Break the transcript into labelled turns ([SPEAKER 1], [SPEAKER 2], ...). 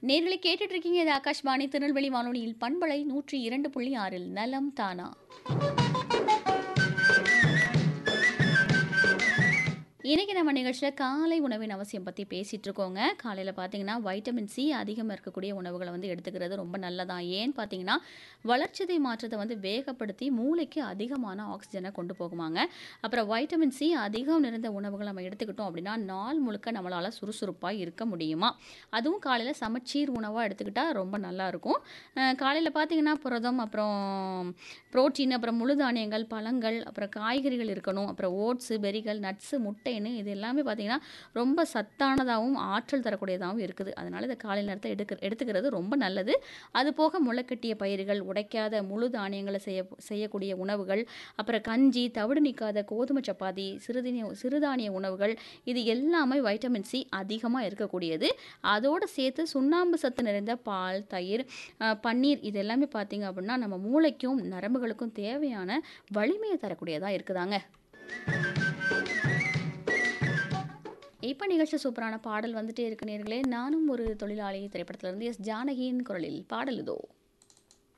[SPEAKER 1] நேர்களை கேட்டுட்டு இருக்கீங்க இது ஆகாஷ்வாணி திருநெல்வேலி வானொலியில் பண்பலை நூற்றி இரண்டு புள்ளி ஆறில் நலம் தானா இன்றைக்கி நம்ம நிகழ்ச்சியில் காலை உணவின் அவசியம் பற்றி பேசிகிட்டு இருக்கோங்க காலையில் பார்த்தீங்கன்னா வைட்டமின் சி அதிகமாக இருக்கக்கூடிய உணவுகளை வந்து எடுத்துக்கிறது ரொம்ப நல்லதான் ஏன்னு பார்த்தீங்கன்னா வளர்ச்சிதை மாற்றத்தை வந்து வேகப்படுத்தி மூளைக்கு அதிகமான ஆக்சிஜனை கொண்டு போகுமாங்க அப்புறம் வைட்டமின் சி அதிகம் நிறைந்த உணவுகள் நம்ம எடுத்துக்கிட்டோம் அப்படின்னா நாள் முழுக்க நம்மளால் சுறுசுறுப்பாக இருக்க முடியுமா அதுவும் காலையில் சமச்சீர் உணவாக எடுத்துக்கிட்டால் ரொம்ப நல்லாயிருக்கும் காலையில் பார்த்தீங்கன்னா புரதம் அப்புறம் புரோட்டீன் அப்புறம் முழு தானியங்கள் பழங்கள் அப்புறம் காய்கறிகள் இருக்கணும் அப்புறம் ஓட்ஸு பெரிகள் நட்ஸு முட்டைன்னு இது எல்லாமே பார்த்தீங்கன்னா ரொம்ப சத்தானதாகவும் ஆற்றல் தரக்கூடியதாகவும் இருக்குது அதனால் இந்த காலை நேரத்தை எடுக்க எடுத்துக்கிறது ரொம்ப நல்லது அது போக முளைக்கட்டிய பயிர்கள் உடைக்காத முழு தானியங்களை செய்ய செய்யக்கூடிய உணவுகள் அப்புறம் கஞ்சி தவிடு நீக்காத கோதுமை சப்பாத்தி சிறுதானிய சிறுதானிய உணவுகள் இது எல்லாமே வைட்டமின் சி அதிகமாக இருக்கக்கூடியது அதோடு சேர்த்து சுண்ணாம்பு சத்து நிறைந்த பால் தயிர் அஹ், பன்னீர் இது எல்லாமே பார்த்தீங்க அப்படின்னா நம்ம மூளைக்கும் நரம்புகளுக்கும் தேவையான வலிமையை தரக்கூடியதாக இருக்குதாங்க இப்போ நிகழ்ச்சி சூப்பரான பாடல் வந்துட்டே இருக்கு நேர்களே நானும் ஒரு தொழிலாளி திரைப்படத்திலிருந்து எஸ் ஜானகியின் குரலில் பாடல் இதோ